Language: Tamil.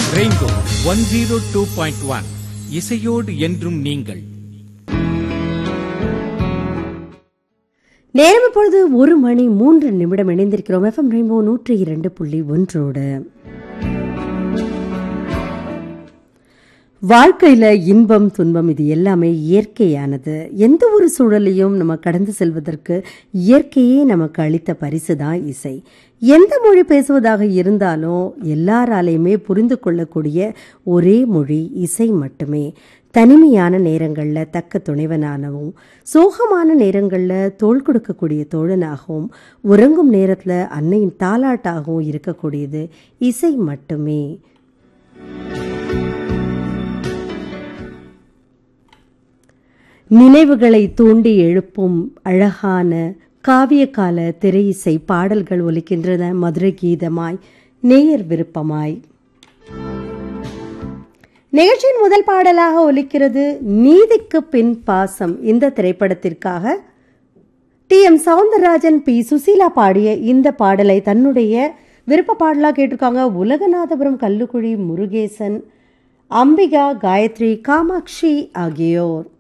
rainbow one zero two point one இசையோடு என்றும் நீங்கள் நேரம் இப்பொழுது ஒரு மணி மூன்று நிமிடம் இணைந்திருக்கிறோம் எஃப்எம் ரெயின்போ நூற்றி இரண்டு புள்ளி ஒன்றோடு வாழ்க்கையில இன்பம் துன்பம் இது எல்லாமே இயற்கையானது எந்த ஒரு சூழலையும் நம்ம கடந்து செல்வதற்கு இயற்கையே நமக்கு அளித்த பரிசு தான் இசை எந்த மொழி பேசுவதாக இருந்தாலும் எல்லாராலையுமே புரிந்து கொள்ளக்கூடிய ஒரே மொழி இசை மட்டுமே தனிமையான நேரங்களில் தக்க துணைவனாகவும் சோகமான நேரங்களில் தோள் கொடுக்கக்கூடிய தோழனாகவும் உறங்கும் நேரத்தில் அன்னையின் தாலாட்டாகவும் இருக்கக்கூடியது இசை மட்டுமே நினைவுகளை தூண்டி எழுப்பும் அழகான காவிய கால திரையிசை பாடல்கள் ஒலிக்கின்றன மதுரை கீதமாய் நேயர் விருப்பமாய் நிகழ்ச்சியின் முதல் பாடலாக ஒலிக்கிறது நீதிக்கு பின் பாசம் இந்த திரைப்படத்திற்காக T M Soundararajan P Susheela பாடிய இந்த பாடலை தன்னுடைய விருப்ப பாடலாக கேட்டிருக்காங்க உலகநாதபுரம் கல்லுக்குழி முருகேசன் அம்பிகா காயத்ரி காமாட்சி ஆகியோர்